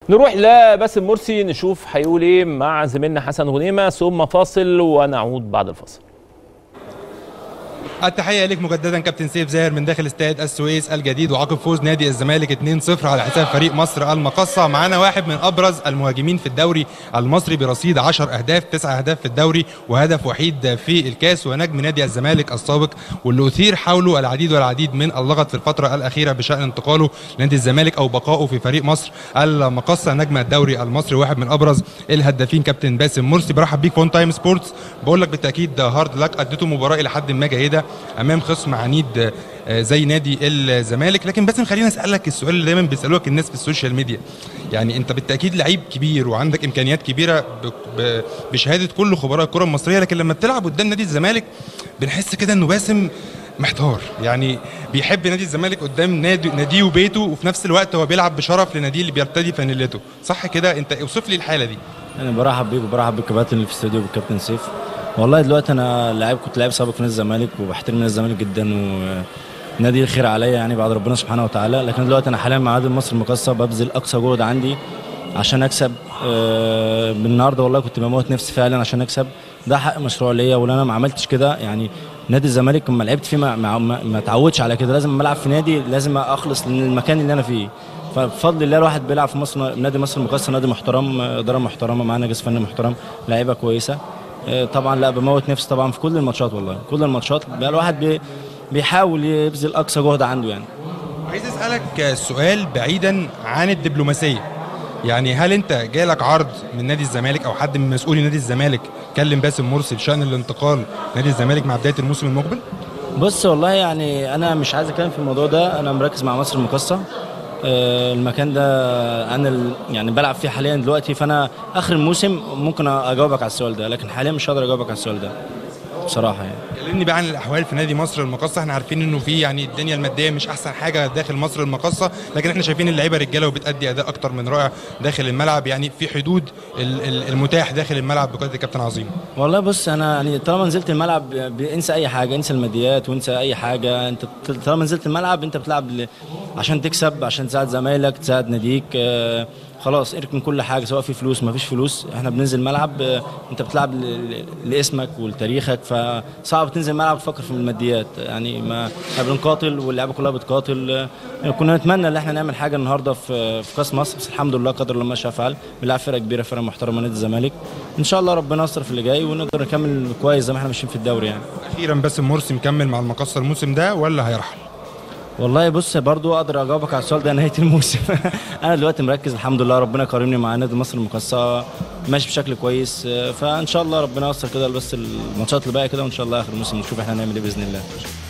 نروح لباسم مرسي نشوف هيقول ايه مع زميلنا حسن غنيمه ثم فاصل ونعود بعد الفاصل التحيه لك مجددا كابتن سيف زاهر من داخل استاد السويس الجديد وعقب فوز نادي الزمالك 2-0 على حساب فريق مصر المقصه معانا واحد من ابرز المهاجمين في الدوري المصري برصيد 10 اهداف 9 اهداف في الدوري وهدف وحيد في الكاس ونجم نادي الزمالك السابق واللي اثير حوله العديد والعديد من اللغط في الفتره الاخيره بشان انتقاله لنادي الزمالك او بقائه في فريق مصر المقصه نجم الدوري المصري واحد من ابرز الهدافين كابتن باسم مرسي برحب بيك فون تايم سبورتس بقول لك بالتاكيد هارد لك اديته مباراه الى حد ما جيده امام خصم عنيد زي نادي الزمالك لكن بس خليني اسالك السؤال اللي دايما بيسالوك الناس في السوشيال ميديا يعني انت بالتاكيد لعيب كبير وعندك امكانيات كبيره بشهاده كل خبراء الكره المصريه لكن لما بتلعب قدام نادي الزمالك بنحس كده انه باسم محتار يعني بيحب نادي الزمالك قدام نادي ناديه وبيته وفي نفس الوقت هو بيلعب بشرف لناديه اللي بيرتدي فانيلته صح كده انت اوصف لي الحاله دي انا برحب بيك وبرحب بالكباتن اللي في الاستوديو بالكابتن سيف والله دلوقتي انا لعيب كنت لعيب سابق في نادي الزمالك وبحترم نادي الزمالك جدا ونادي الخير عليا يعني بعد ربنا سبحانه وتعالى لكن دلوقتي انا حاليا مع نادي مصر المقصه ببذل اقصى جهد عندي عشان اكسب آه النهارده والله كنت بموت نفسي فعلا عشان اكسب ده حق مشروع ليا ولا انا ما عملتش كده يعني نادي الزمالك لما لعبت فيه ما, ما, ما, ما اتعودش على كده لازم العب في نادي لازم اخلص للمكان اللي انا فيه فبفضل الله الواحد بيلعب في مصر نادي مصر المقصه نادي محترم اداره محترمه معانا جهاز فني محترم لعيبه كويسه طبعا لا بموت نفسي طبعا في كل الماتشات والله كل الماتشات بقى الواحد بي بيحاول يبذل اقصى جهد عنده يعني عايز اسالك سؤال بعيدا عن الدبلوماسيه يعني هل انت جالك عرض من نادي الزمالك او حد من مسؤولي نادي الزمالك كلم باسم مرسي بشان الانتقال نادي الزمالك مع بدايه الموسم المقبل بص والله يعني انا مش عايز اتكلم في الموضوع ده انا مركز مع مصر المقصه المكان ده انا يعني بلعب فيه حاليا دلوقتي فانا اخر الموسم ممكن اجاوبك على السؤال ده لكن حاليا مش هقدر اجاوبك على السؤال ده بصراحه يعني كلمني بقى عن الاحوال في نادي مصر المقصه احنا عارفين انه في يعني الدنيا الماديه مش احسن حاجه داخل مصر المقصه لكن احنا شايفين اللعيبه رجاله وبتادي اداء اكتر من رائع داخل الملعب يعني في حدود المتاح داخل الملعب بقياده الكابتن عظيم والله بص انا يعني طالما نزلت الملعب انسى اي حاجه انسى الماديات وانسى اي حاجه انت طالما نزلت الملعب انت بتلعب عشان تكسب عشان تساعد زمايلك تساعد ناديك آه خلاص اركن كل حاجه سواء في فلوس ما فيش فلوس احنا بننزل ملعب انت بتلعب لاسمك ولتاريخك فصعب تنزل ملعب تفكر في الماديات يعني ما احنا بنقاتل واللعيبه كلها بتقاتل كنا نتمنى ان احنا نعمل حاجه النهارده في في كاس مصر بس الحمد لله قدر الله ما شاء فعل بنلعب فرقه كبيره فرقه محترمه نادي الزمالك ان شاء الله ربنا يستر في اللي جاي ونقدر نكمل كويس زي ما احنا ماشيين في الدوري يعني اخيرا باسم مرسي مكمل مع المقصه الموسم ده ولا هيرحل والله بص برضو اقدر اجاوبك على السؤال ده نهايه الموسم انا دلوقتي مركز الحمد لله ربنا كرمني مع نادي مصر المقصه ماشي بشكل كويس فان شاء الله ربنا يستر كده بس الماتشات اللي باقيه كده وان شاء الله اخر الموسم نشوف احنا هنعمل ايه باذن الله